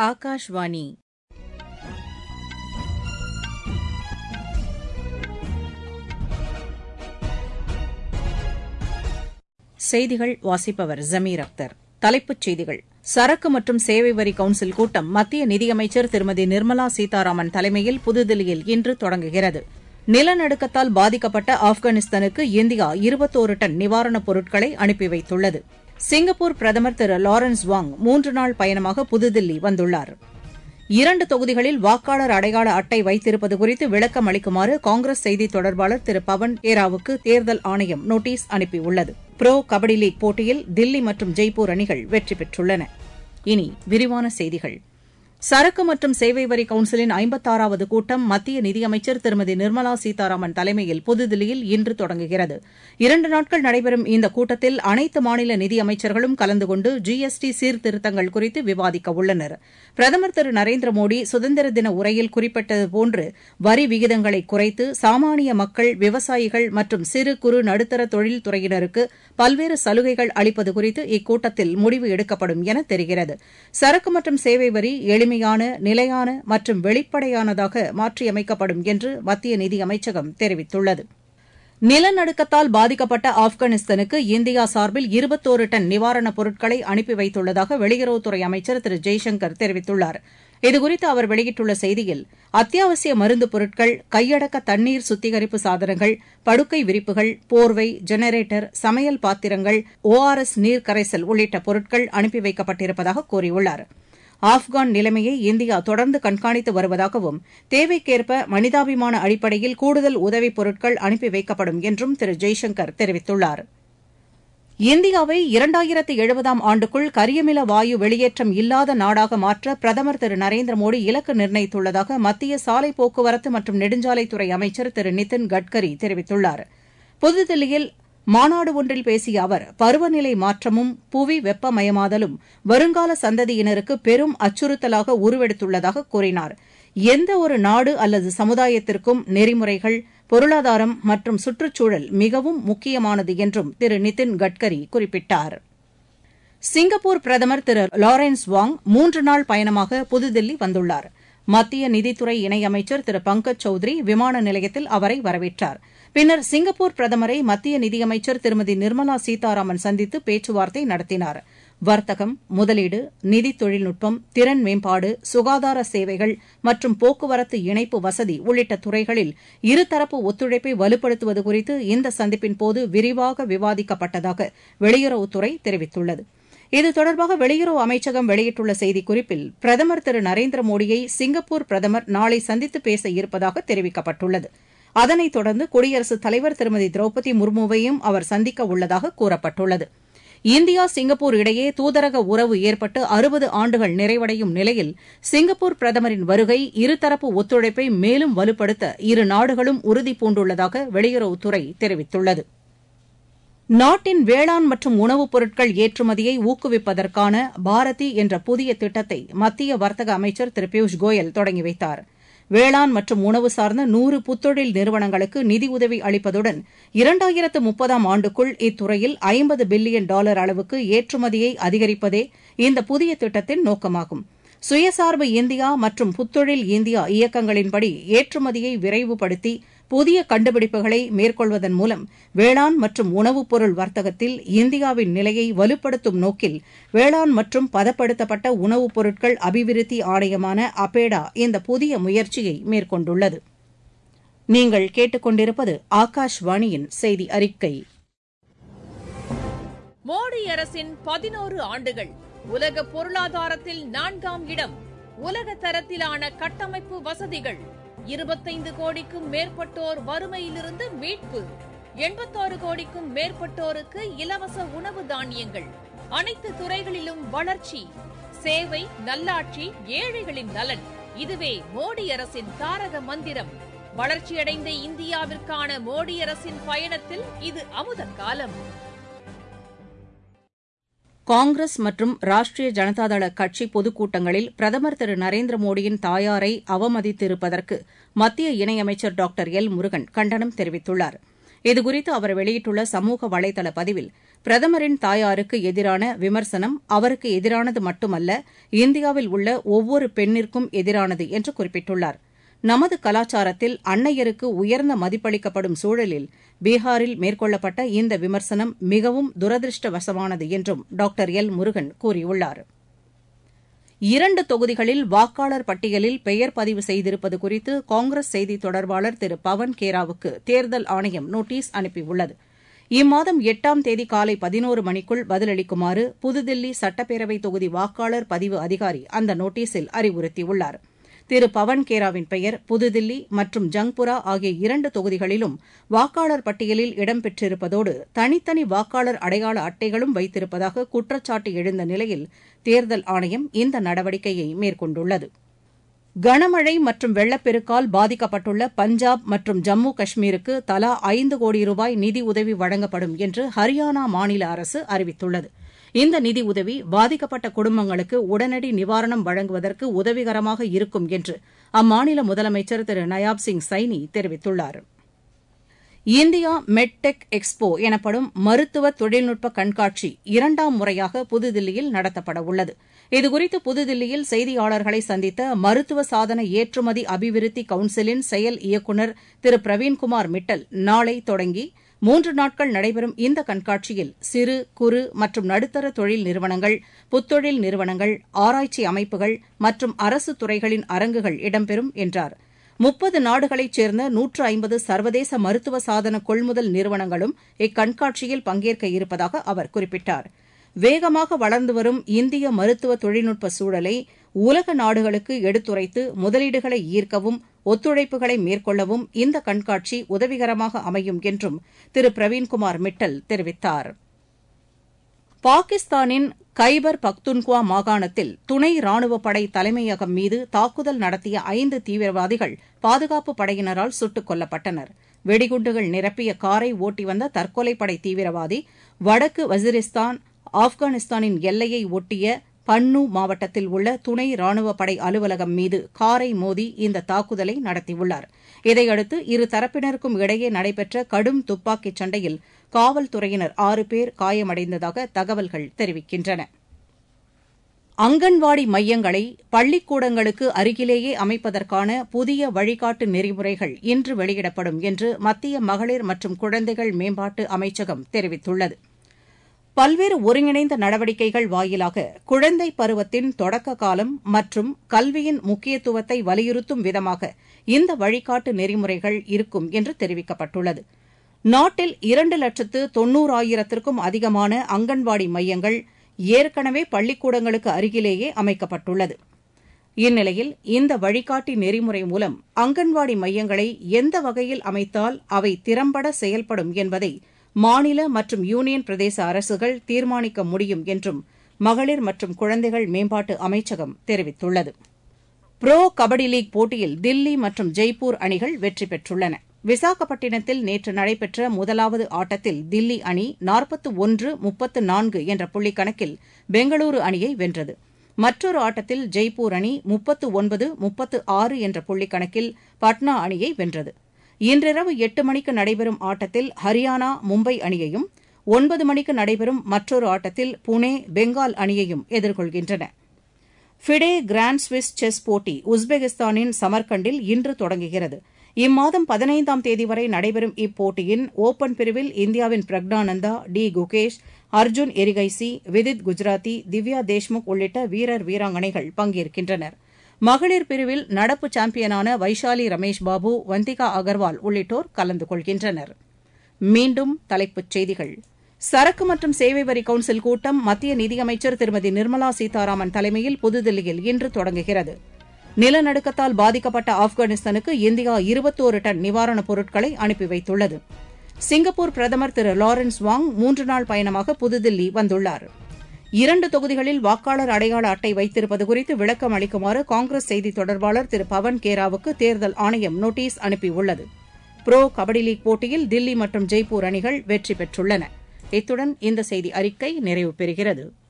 ஆகாஷ்வாணி செய்திகள் வாசிப்பவர் ஜமீர் அக்தர் தலைப்புச் செய்திகள் சரக்கு மற்றும் சேவை வரி கவுன்சில் கூட்டம் மத்திய நிதியமைச்சர் திருமதி நிர்மலா சீதாராமன் தலைமையில் புதுதில்லியில் இன்று தொடங்குகிறது நிலநடுக்கத்தால் பாதிக்கப்பட்ட ஆப்கானிஸ்தானுக்கு இந்தியா இருபத்தோரு டன் நிவாரணப் பொருட்களை அனுப்பி வைத்துள்ளது சிங்கப்பூர் பிரதமர் திரு லாரன்ஸ் வாங் மூன்று நாள் பயணமாக புதுதில்லி வந்துள்ளார் இரண்டு தொகுதிகளில் வாக்காளர் அடையாள அட்டை வைத்திருப்பது குறித்து விளக்கம் அளிக்குமாறு காங்கிரஸ் செய்தித் தொடர்பாளர் திரு பவன் கேராவுக்கு தேர்தல் ஆணையம் நோட்டீஸ் அனுப்பியுள்ளது புரோ கபடி லீக் போட்டியில் தில்லி மற்றும் ஜெய்ப்பூர் அணிகள் வெற்றி பெற்றுள்ளன இனி விரிவான செய்திகள் சரக்கு மற்றும் சேவை வரி கவுன்சிலின் ஐம்பத்தாறாவது கூட்டம் மத்திய நிதியமைச்சர் திருமதி நிர்மலா சீதாராமன் தலைமையில் புதுதில்லியில் இன்று தொடங்குகிறது இரண்டு நாட்கள் நடைபெறும் இந்த கூட்டத்தில் அனைத்து மாநில நிதியமைச்சர்களும் கலந்து கொண்டு ஜிஎஸ்டி சீர்திருத்தங்கள் குறித்து விவாதிக்க உள்ளனர் பிரதமர் திரு நரேந்திர மோடி சுதந்திர தின உரையில் குறிப்பிட்டது போன்று வரி விகிதங்களை குறைத்து சாமானிய மக்கள் விவசாயிகள் மற்றும் சிறு குறு நடுத்தர தொழில்துறையினருக்கு பல்வேறு சலுகைகள் அளிப்பது குறித்து இக்கூட்டத்தில் முடிவு எடுக்கப்படும் என தெரிகிறது சரக்கு மற்றும் சேவை வரி எளிமையான நிலையான மற்றும் வெளிப்படையானதாக மாற்றியமைக்கப்படும் என்று மத்திய நிதியமைச்சகம் தெரிவித்துள்ளது நிலநடுக்கத்தால் பாதிக்கப்பட்ட ஆப்கானிஸ்தானுக்கு இந்தியா சார்பில் இருபத்தோரு டன் நிவாரணப் பொருட்களை அனுப்பி வைத்துள்ளதாக வெளியுறவுத்துறை அமைச்சர் திரு ஜெய்சங்கர் தெரிவித்துள்ளார் இதுகுறித்து அவர் வெளியிட்டுள்ள செய்தியில் அத்தியாவசிய மருந்துப் பொருட்கள் கையடக்க தண்ணீர் சுத்திகரிப்பு சாதனங்கள் படுக்கை விரிப்புகள் போர்வை ஜெனரேட்டர் சமையல் பாத்திரங்கள் ஓஆர்எஸ் நீர் கரைசல் உள்ளிட்ட பொருட்கள் அனுப்பி வைக்கப்பட்டிருப்பதாக கூறியுள்ளார் ஆப்கான் நிலைமையை இந்தியா தொடர்ந்து கண்காணித்து வருவதாகவும் தேவைக்கேற்ப மனிதாபிமான அடிப்படையில் கூடுதல் உதவிப் பொருட்கள் அனுப்பி வைக்கப்படும் என்றும் திரு ஜெய்சங்கர் தெரிவித்துள்ளார் இந்தியாவை இரண்டாயிரத்து எழுபதாம் ஆண்டுக்குள் கரியமில வாயு வெளியேற்றம் இல்லாத நாடாக மாற்ற பிரதமர் திரு நரேந்திர மோடி இலக்கு நிர்ணயித்துள்ளதாக மத்திய சாலை போக்குவரத்து மற்றும் நெடுஞ்சாலைத்துறை அமைச்சர் திரு நிதின் கட்கரி தெரிவித்துள்ளார் புதுதில்லியில் மாநாடு ஒன்றில் பேசிய அவர் பருவநிலை மாற்றமும் புவி வெப்பமயமாதலும் வருங்கால சந்ததியினருக்கு பெரும் அச்சுறுத்தலாக உருவெடுத்துள்ளதாக கூறினார் எந்த ஒரு நாடு அல்லது சமுதாயத்திற்கும் நெறிமுறைகள் பொருளாதாரம் மற்றும் சுற்றுச்சூழல் மிகவும் முக்கியமானது என்றும் திரு நிதின் கட்கரி குறிப்பிட்டார் சிங்கப்பூர் பிரதமர் திரு லாரன்ஸ் வாங் மூன்று நாள் பயணமாக புதுதில்லி வந்துள்ளார் மத்திய நிதித்துறை இணையமைச்சர் திரு பங்கஜ் சௌத்ரி விமான நிலையத்தில் அவரை வரவேற்றார் பின்னர் சிங்கப்பூர் பிரதமரை மத்திய நிதியமைச்சர் திருமதி நிர்மலா சீதாராமன் சந்தித்து பேச்சுவார்த்தை நடத்தினார் வர்த்தகம் முதலீடு நிதி தொழில்நுட்பம் திறன் மேம்பாடு சுகாதார சேவைகள் மற்றும் போக்குவரத்து இணைப்பு வசதி உள்ளிட்ட துறைகளில் இருதரப்பு ஒத்துழைப்பை வலுப்படுத்துவது குறித்து இந்த சந்திப்பின்போது விரிவாக விவாதிக்கப்பட்டதாக வெளியுறவுத்துறை தெரிவித்துள்ளது இது தொடர்பாக வெளியுறவு அமைச்சகம் வெளியிட்டுள்ள செய்திக்குறிப்பில் பிரதமர் திரு நரேந்திர மோடியை சிங்கப்பூர் பிரதமர் நாளை சந்தித்து பேச இருப்பதாக தெரிவிக்கப்பட்டுள்ளது அதனைத் தொடர்ந்து குடியரசுத் தலைவர் திருமதி திரௌபதி முர்முவையும் அவர் சந்திக்க உள்ளதாக கூறப்பட்டுள்ளது இந்தியா சிங்கப்பூர் இடையே தூதரக உறவு ஏற்பட்டு அறுபது ஆண்டுகள் நிறைவடையும் நிலையில் சிங்கப்பூர் பிரதமரின் வருகை இருதரப்பு ஒத்துழைப்பை மேலும் வலுப்படுத்த இரு நாடுகளும் உறுதிபூண்டுள்ளதாக வெளியுறவுத்துறை தெரிவித்துள்ளது நாட்டின் வேளாண் மற்றும் உணவுப் பொருட்கள் ஏற்றுமதியை ஊக்குவிப்பதற்கான பாரதி என்ற புதிய திட்டத்தை மத்திய வர்த்தக அமைச்சர் திரு பியூஷ் கோயல் தொடங்கி வைத்தார் வேளாண் மற்றும் உணவு சார்ந்த நூறு புத்தொழில் நிறுவனங்களுக்கு நிதியுதவி அளிப்பதுடன் இரண்டாயிரத்து முப்பதாம் ஆண்டுக்குள் இத்துறையில் ஐம்பது பில்லியன் டாலர் அளவுக்கு ஏற்றுமதியை அதிகரிப்பதே இந்த புதிய திட்டத்தின் நோக்கமாகும் சுயசார்பு இந்தியா மற்றும் புத்தொழில் இந்தியா இயக்கங்களின்படி ஏற்றுமதியை விரைவுபடுத்தி புதிய கண்டுபிடிப்புகளை மேற்கொள்வதன் மூலம் வேளாண் மற்றும் உணவுப் பொருள் வர்த்தகத்தில் இந்தியாவின் நிலையை வலுப்படுத்தும் நோக்கில் வேளாண் மற்றும் பதப்படுத்தப்பட்ட உணவுப் பொருட்கள் அபிவிருத்தி ஆணையமான அபேடா இந்த புதிய முயற்சியை மேற்கொண்டுள்ளது நீங்கள் கேட்டுக்கொண்டிருப்பது ஆகாஷ்வாணியின் செய்தி அறிக்கை மோடி அரசின் பதினோரு ஆண்டுகள் உலக பொருளாதாரத்தில் நான்காம் இடம் உலக தரத்திலான கட்டமைப்பு வசதிகள் இருபத்தைந்து கோடிக்கும் மேற்பட்டோர் வறுமையிலிருந்து மீட்பு எண்பத்தாறு கோடிக்கும் மேற்பட்டோருக்கு இலவச உணவு தானியங்கள் அனைத்து துறைகளிலும் வளர்ச்சி சேவை நல்லாட்சி ஏழைகளின் நலன் இதுவே மோடி அரசின் தாரக மந்திரம் வளர்ச்சியடைந்த இந்தியாவிற்கான மோடி அரசின் பயணத்தில் இது அமுத காலம் காங்கிரஸ் மற்றும் ராஷ்டிரிய ஜனதாதள கட்சி பொதுக்கூட்டங்களில் பிரதமர் திரு நரேந்திர மோடியின் தாயாரை அவமதித்திருப்பதற்கு மத்திய இணையமைச்சர் டாக்டர் எல் முருகன் கண்டனம் தெரிவித்துள்ளார் இதுகுறித்து அவர் வெளியிட்டுள்ள சமூக வலைதள பதிவில் பிரதமரின் தாயாருக்கு எதிரான விமர்சனம் அவருக்கு எதிரானது மட்டுமல்ல இந்தியாவில் உள்ள ஒவ்வொரு பெண்ணிற்கும் எதிரானது என்று குறிப்பிட்டுள்ளார் நமது கலாச்சாரத்தில் அன்னையருக்கு உயர்ந்த மதிப்பளிக்கப்படும் சூழலில் பீகாரில் மேற்கொள்ளப்பட்ட இந்த விமர்சனம் மிகவும் துரதிருஷ்டவசமானது என்றும் டாக்டர் எல் முருகன் கூறியுள்ளார் இரண்டு தொகுதிகளில் வாக்காளர் பட்டியலில் பெயர் பதிவு செய்திருப்பது குறித்து காங்கிரஸ் செய்தித் தொடர்பாளர் திரு பவன் கேராவுக்கு தேர்தல் ஆணையம் நோட்டீஸ் அனுப்பியுள்ளது இம்மாதம் எட்டாம் தேதி காலை பதினோரு மணிக்குள் பதிலளிக்குமாறு புதுதில்லி சட்டப்பேரவை தொகுதி வாக்காளர் பதிவு அதிகாரி அந்த நோட்டீஸில் அறிவுறுத்தியுள்ளார் திரு பவன் கேராவின் பெயர் புதுதில்லி மற்றும் ஜங்புரா ஆகிய இரண்டு தொகுதிகளிலும் வாக்காளர் பட்டியலில் இடம்பெற்றிருப்பதோடு தனித்தனி வாக்காளர் அடையாள அட்டைகளும் வைத்திருப்பதாக குற்றச்சாட்டு எழுந்த நிலையில் தேர்தல் ஆணையம் இந்த நடவடிக்கையை மேற்கொண்டுள்ளது கனமழை மற்றும் வெள்ளப்பெருக்கால் பாதிக்கப்பட்டுள்ள பஞ்சாப் மற்றும் ஜம்மு காஷ்மீருக்கு தலா ஐந்து கோடி ரூபாய் நிதி உதவி வழங்கப்படும் என்று ஹரியானா மாநில அரசு அறிவித்துள்ளது இந்த நிதி உதவி பாதிக்கப்பட்ட குடும்பங்களுக்கு உடனடி நிவாரணம் வழங்குவதற்கு உதவிகரமாக இருக்கும் என்று அம்மாநில முதலமைச்சர் திரு நயாப் சிங் சைனி தெரிவித்துள்ளார் இந்தியா மெட்டெக் எக்ஸ்போ எனப்படும் மருத்துவ தொழில்நுட்ப கண்காட்சி இரண்டாம் முறையாக புதுதில்லியில் நடத்தப்பட உள்ளது இதுகுறித்து புதுதில்லியில் செய்தியாளர்களை சந்தித்த மருத்துவ சாதன ஏற்றுமதி அபிவிருத்தி கவுன்சிலின் செயல் இயக்குநர் திரு பிரவீன்குமார் மிட்டல் நாளை தொடங்கி மூன்று நாட்கள் நடைபெறும் இந்த கண்காட்சியில் சிறு குறு மற்றும் நடுத்தர தொழில் நிறுவனங்கள் புத்தொழில் நிறுவனங்கள் ஆராய்ச்சி அமைப்புகள் மற்றும் அரசு துறைகளின் அரங்குகள் இடம்பெறும் என்றார் முப்பது நாடுகளைச் சேர்ந்த நூற்று ஐம்பது சர்வதேச மருத்துவ சாதன கொள்முதல் நிறுவனங்களும் இக்கண்காட்சியில் பங்கேற்க இருப்பதாக அவர் குறிப்பிட்டார் வேகமாக வளர்ந்து வரும் இந்திய மருத்துவ தொழில்நுட்ப சூழலை உலக நாடுகளுக்கு எடுத்துரைத்து முதலீடுகளை ஈர்க்கவும் ஒத்துழைப்புகளை மேற்கொள்ளவும் இந்த கண்காட்சி உதவிகரமாக அமையும் என்றும் திரு பிரவீன்குமார் மிட்டல் தெரிவித்தார் பாகிஸ்தானின் கைபர் பக்துன்குவா மாகாணத்தில் துணை ராணுவப் படை தலைமையகம் மீது தாக்குதல் நடத்திய ஐந்து தீவிரவாதிகள் பாதுகாப்புப் படையினரால் சுட்டுக் கொல்லப்பட்டனர் வெடிகுண்டுகள் நிரப்பிய காரை ஓட்டி வந்த தற்கொலைப்படை தீவிரவாதி வடக்கு வஜிரிஸ்தான் ஆப்கானிஸ்தானின் எல்லையை ஒட்டிய பன்னு மாவட்டத்தில் உள்ள துணை ராணுவப் படை அலுவலகம் மீது காரை மோதி இந்த தாக்குதலை நடத்தியுள்ளார் இதையடுத்து இரு தரப்பினருக்கும் இடையே நடைபெற்ற கடும் துப்பாக்கிச் சண்டையில் காவல்துறையினர் ஆறு பேர் காயமடைந்ததாக தகவல்கள் தெரிவிக்கின்றன அங்கன்வாடி மையங்களை பள்ளிக்கூடங்களுக்கு அருகிலேயே அமைப்பதற்கான புதிய வழிகாட்டு நெறிமுறைகள் இன்று வெளியிடப்படும் என்று மத்திய மகளிர் மற்றும் குழந்தைகள் மேம்பாட்டு அமைச்சகம் தெரிவித்துள்ளது பல்வேறு ஒருங்கிணைந்த நடவடிக்கைகள் வாயிலாக குழந்தை பருவத்தின் தொடக்க காலம் மற்றும் கல்வியின் முக்கியத்துவத்தை வலியுறுத்தும் விதமாக இந்த வழிகாட்டு நெறிமுறைகள் இருக்கும் என்று தெரிவிக்கப்பட்டுள்ளது நாட்டில் இரண்டு லட்சத்து தொன்னூறாயிரத்திற்கும் அதிகமான அங்கன்வாடி மையங்கள் ஏற்கனவே பள்ளிக்கூடங்களுக்கு அருகிலேயே அமைக்கப்பட்டுள்ளது இந்நிலையில் இந்த வழிகாட்டி நெறிமுறை மூலம் அங்கன்வாடி மையங்களை எந்த வகையில் அமைத்தால் அவை திறம்பட செயல்படும் என்பதை மாநில மற்றும் யூனியன் பிரதேச அரசுகள் தீர்மானிக்க முடியும் என்றும் மகளிர் மற்றும் குழந்தைகள் மேம்பாட்டு அமைச்சகம் தெரிவித்துள்ளது புரோ கபடி லீக் போட்டியில் தில்லி மற்றும் ஜெய்ப்பூர் அணிகள் வெற்றி பெற்றுள்ளன விசாகப்பட்டினத்தில் நேற்று நடைபெற்ற முதலாவது ஆட்டத்தில் தில்லி அணி நாற்பத்து ஒன்று முப்பத்து நான்கு என்ற புள்ளி கணக்கில் பெங்களூரு அணியை வென்றது மற்றொரு ஆட்டத்தில் ஜெய்ப்பூர் அணி முப்பத்து ஒன்பது முப்பத்து ஆறு என்ற புள்ளி கணக்கில் பட்னா அணியை வென்றது இன்றிரவு எட்டு மணிக்கு நடைபெறும் ஆட்டத்தில் ஹரியானா மும்பை அணியையும் ஒன்பது மணிக்கு நடைபெறும் மற்றொரு ஆட்டத்தில் புனே பெங்கால் அணியையும் எதிர்கொள்கின்றன ஃபிடே கிராண்ட் ஸ்விஸ் செஸ் போட்டி உஸ்பெகிஸ்தானின் சமர்கண்டில் இன்று தொடங்குகிறது இம்மாதம் பதினைந்தாம் தேதி வரை நடைபெறும் இப்போட்டியின் ஒபன் பிரிவில் இந்தியாவின் பிரக்னானந்தா டி குகேஷ் அர்ஜுன் எரிகைசி விதித் குஜராத்தி திவ்யா தேஷ்முக் உள்ளிட்ட வீரர் வீராங்கனைகள் பங்கேற்கின்றனர் மகளிர் பிரிவில் நடப்பு சாம்பியனான வைஷாலி ரமேஷ் பாபு வந்திகா அகர்வால் உள்ளிட்டோர் கலந்து கொள்கின்றனர் மீண்டும் தலைப்புச் செய்திகள் சரக்கு மற்றும் சேவை வரி கவுன்சில் கூட்டம் மத்திய நிதியமைச்சர் திருமதி நிர்மலா சீதாராமன் தலைமையில் புதுதில்லியில் இன்று தொடங்குகிறது நிலநடுக்கத்தால் பாதிக்கப்பட்ட ஆப்கானிஸ்தானுக்கு இந்தியா இருபத்தோரு டன் நிவாரணப் பொருட்களை அனுப்பி வைத்துள்ளது சிங்கப்பூர் பிரதமர் திரு லாரன்ஸ் வாங் மூன்று நாள் பயணமாக புதுதில்லி வந்துள்ளார் இரண்டு தொகுதிகளில் வாக்காளர் அடையாள அட்டை வைத்திருப்பது குறித்து விளக்கம் அளிக்குமாறு காங்கிரஸ் செய்தித் தொடர்பாளர் திரு பவன் கேராவுக்கு தேர்தல் ஆணையம் நோட்டீஸ் அனுப்பியுள்ளது புரோ கபடி லீக் போட்டியில் தில்லி மற்றும் ஜெய்ப்பூர் அணிகள் வெற்றி பெற்றுள்ளன இத்துடன் இந்த செய்தி அறிக்கை நிறைவு பெறுகிறது